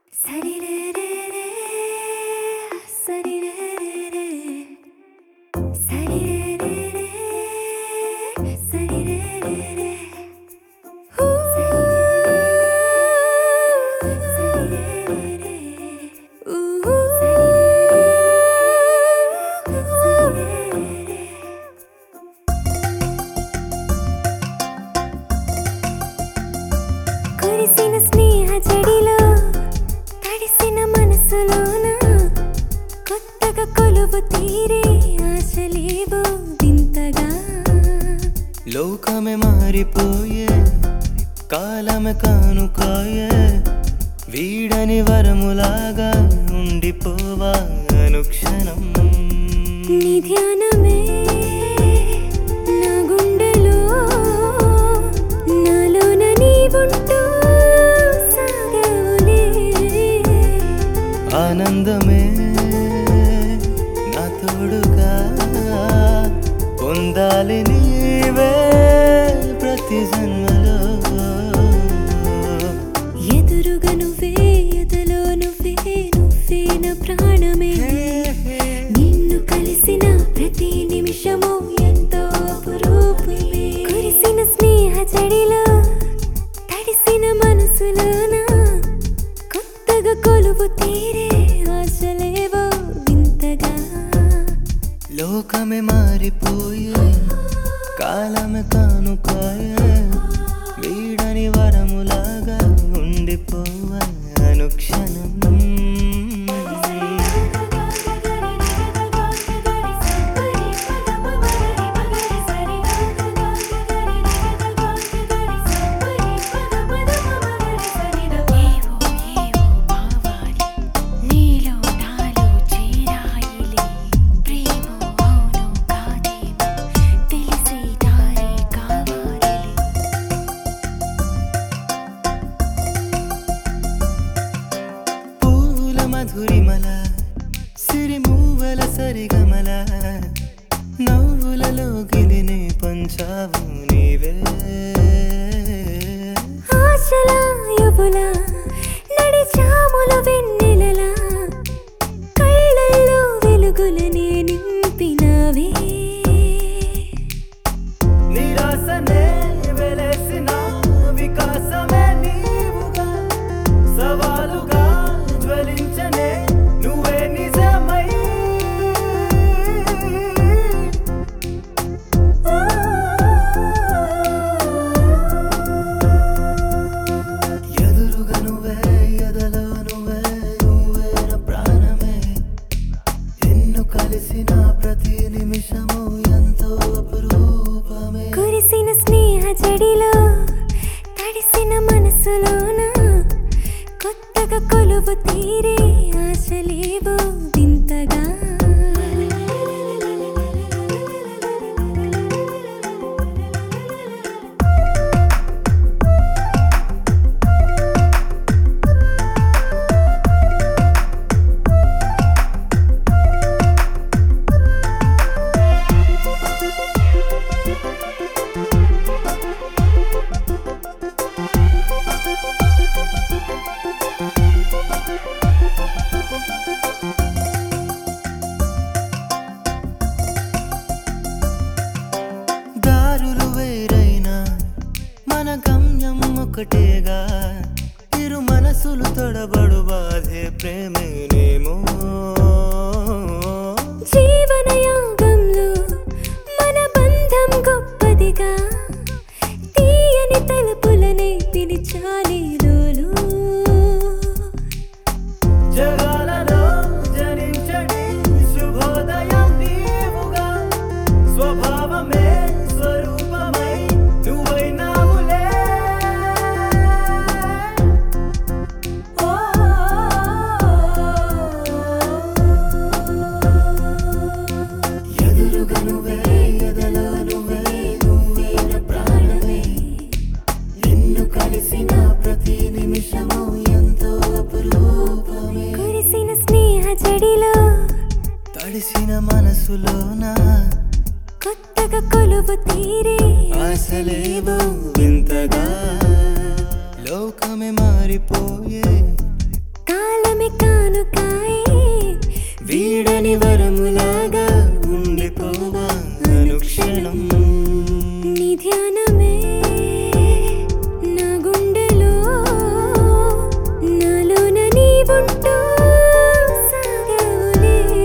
సరిరేరేరే, సరిరేరేరే, సరిరేరేరే, సరిరేరేరే. ఊ, సరిరేరేరే, ఊ, సరిరేరేరే. కురిసిన స్నేహ చెడిలో తడిసిన మనసులోన కొత్తగా కొలువు తీరే ఆశలేవో వింతగా లోకమే మారిపోయే కాలమే కానుకాయే వీడని వరములాగా ఉండిపోవా అనుక్షణం నీ ధ్యానమే నా గుండెలో నాలోన నీవుంటూ సాగవులే ఆనందమే నా తోడుగా పొందాలి నీవే ప్రతి జన్మలో ఎదురుగా నువ్వే ఎదలో నువ్వే నువ్వే నా ప్రాణమే నిన్ను కలిసిన ప్రతి నిమిషము ఎంతో అపురూపమే కురిసిన స్నేహ చెడిలో తడిసిన మనసులోన కొత్తగా కొలువు తీరే ఆశలేవో వింతగా లోకమే మారిపోయే కాలమే కానుకాయే వీడని వరములాగా ఉండిపోవా అనుక్షణం ఏవో ఏవో భావాలు నీలో నాలో చేరాయిలే ప్రేమో అవును కాదేమో తెలిసే దారి కావాలిలే పూల మధురిమల సిరిమూవల సరిగమల నవ్వులలో గిలిని పంచావు నీవే ఆశల యువుల నడిచాముల వెన్నెలల కళ్ళల్లో వెలుగులనే నింపినవే నిరాశనే వెలేసిన వికాసమే నీవుగా సవాలుగా జ్వలించనే నువ్వే నిజమై ఎదురుగా నువ్వే ఎదలో నువ్వే నువ్వే నా ప్రాణమే ఎన్ను కలిసిన ప్రతి నిమిషము ఎంతో అపురూపమే కురిసిన స్నేహ చెడిలో తడిసిన మనసులోన కొత్తగా కొలువు తీరే ఆశలేవో వింతగా దారులు వేరైనా మన గమ్యం ఒకటేగా ఇరు మనసులు తొడబడు బాధే ప్రేమేనేమో జీవన యాగంలో మన బంధం గొప్పదిగా తీయని తలుపులనే పిలిచాలి లోలు జగాలలో జనించడి శుభోదయం నీవుగా స్వభావమే స్వరూపమై నువ్వైనావులే ఎదురుగా నువ్వే ఎదలో నువ్వే నువ్వే నా ప్రాణమే నిన్ను కలిసిన ప్రతి నిమిషము ఎంతో అపురూపమే కురిసిన స్నేహ చెడిలో తడిసిన మనసులోన కొత్తగా కొలువు తీరే ఆశలేవో వింతగా లోకమే మారిపోయే కా స్నేహమే కానుకాయే వీడని వరములాగా ఉండిపోవా అనుక్షణం నీ ధ్యానమే నా గుండెలో నాలోన నీవుంటూ సాగవులే